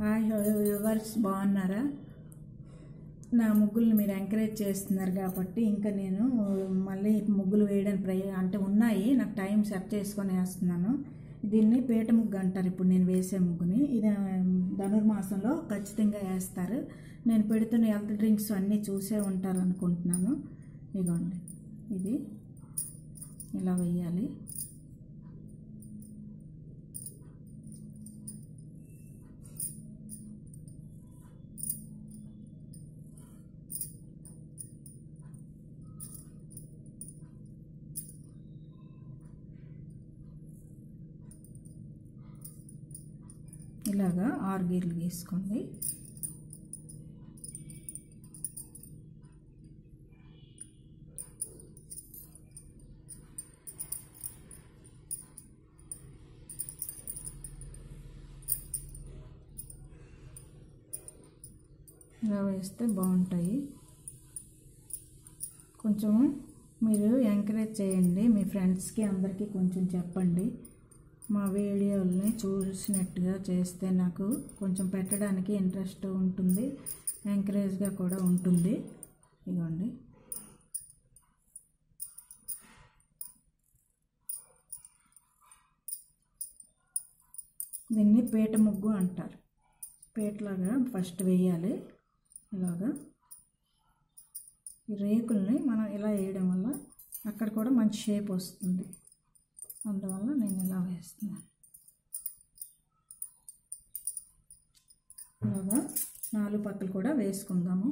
hi viewers బాగున్నారా నా ముగ్గుల్ని మీరు ఎంకరేజ్ చేస్తున్నారు కాబట్టి ఇంకా నేను మళ్ళీ ముగ్గులు వేయడానికి ప్రయ అంటే ఉన్నాయి నాకు టైం సెట్ చేసుకొని వేస్తున్నాను దీన్ని పీట ముగ్గు అంటారు ఇప్పుడు నేను వేసే ముగ్గుని ఇది ధనుర్మాసంలో ఖచ్చితంగా వేస్తారు నేను పెడుతున్న హెల్త్ డ్రింక్స్ అన్నీ చూసే ఉంటారు అనుకుంటున్నాను ఇదిగోండి ఇది ఇలా వేయాలి ఇలాగా ఆరు గీర్లు గీసుకోండి ఇలా వేస్తే బాగుంటాయి కొంచెం మీరు ఎంకరేజ్ చేయండి మీ ఫ్రెండ్స్కి అందరికీ కొంచెం చెప్పండి మా వీడియోల్ని చూసినట్టుగా చేస్తే నాకు కొంచెం పెట్టడానికి ఇంట్రెస్ట్ ఉంటుంది ఎంకరేజ్గా కూడా ఉంటుంది ఇదిగోండి దీన్ని పీట ముగ్గు అంటారు పీటలాగా ఫస్ట్ వేయాలి ఇలాగా ఈ రేకుల్ని మనం ఇలా వేయడం వల్ల అక్కడ కూడా మంచి షేప్ వస్తుంది అందువల్ల నేను ఇలా వేస్తున్నాను ఇలాగా నాలుగు పక్కలు కూడా వేసుకుందాము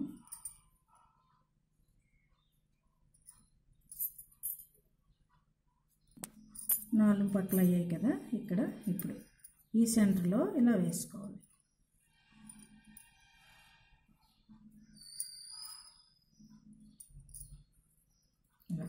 నాలుగు పక్కలు అయ్యాయి కదా ఇక్కడ ఇప్పుడు ఈ సెంటర్లో ఇలా వేసుకోవాలి ఇలా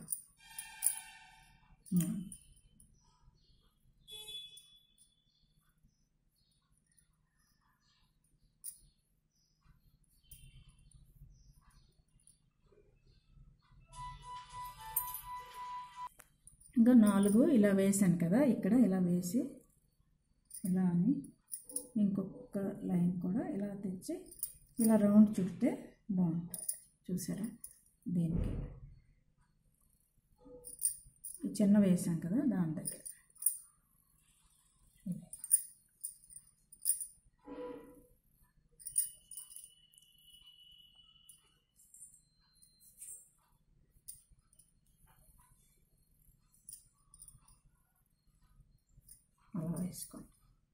ఇంకా నాలుగు ఇలా వేసాను కదా ఇక్కడ ఇలా వేసి ఇలా అని ఇంకొక లైన్ కూడా ఇలా తెచ్చి ఇలా రౌండ్ చుడితే బాగుంటుంది చూసారా దీనికి ఈ చిన్న వేసాం కదా దాని దగ్గర అలా వేసుకోండి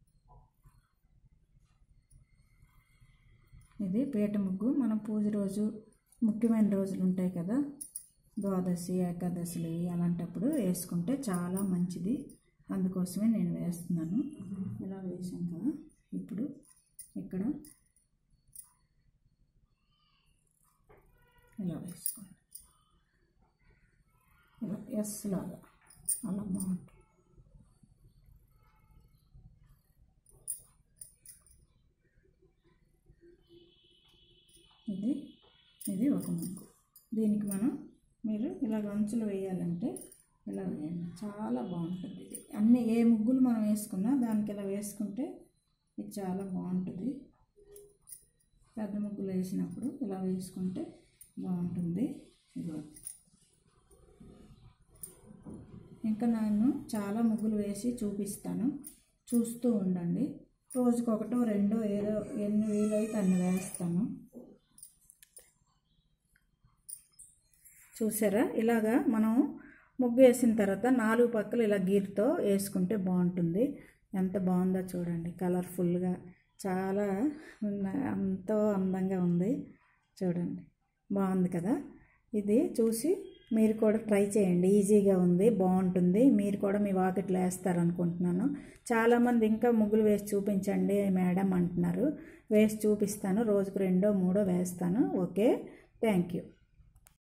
ఇది పీట ముగ్గు మనం పూజ రోజు ముఖ్యమైన రోజులు ఉంటాయి కదా ద్వాదశి ఏకాదశులు అలాంటప్పుడు వేసుకుంటే చాలా మంచిది అందుకోసమే నేను వేస్తున్నాను ఇలా వేసాం కదా ఇప్పుడు ఇక్కడ ఇలా వేసుకోండి ఇలా ఎస్ లాగా అలా బాగుంటుంది ఇది ఇది ఒక ముగ్గు దీనికి మనం మీరు ఇలా అంచులు వేయాలంటే ఇలా వేయండి చాలా బాగుంటుంది ఇది అన్ని ఏ ముగ్గులు మనం వేసుకున్నా దానికి ఇలా వేసుకుంటే ఇది చాలా బాగుంటుంది పెద్ద ముగ్గులు వేసినప్పుడు ఇలా వేసుకుంటే బాగుంటుంది ఇదిగో ఇంకా నేను చాలా ముగ్గులు వేసి చూపిస్తాను చూస్తూ ఉండండి రోజుకొకటో రెండో ఏదో ఎన్ని వీలైతే అన్ని వేస్తాను చూసారా ఇలాగా మనం ముగ్గు వేసిన తర్వాత నాలుగు పక్కలు ఇలా గీరుతో వేసుకుంటే బాగుంటుంది ఎంత బాగుందో చూడండి కలర్ఫుల్గా చాలా ఎంతో అందంగా ఉంది చూడండి బాగుంది కదా ఇది చూసి మీరు కూడా ట్రై చేయండి ఈజీగా ఉంది బాగుంటుంది మీరు కూడా మీ వాకిట్లో వేస్తారనుకుంటున్నాను చాలామంది ఇంకా ముగ్గులు వేసి చూపించండి మేడం అంటున్నారు వేసి చూపిస్తాను రోజుకు రెండో మూడో వేస్తాను ఓకే థ్యాంక్ యూ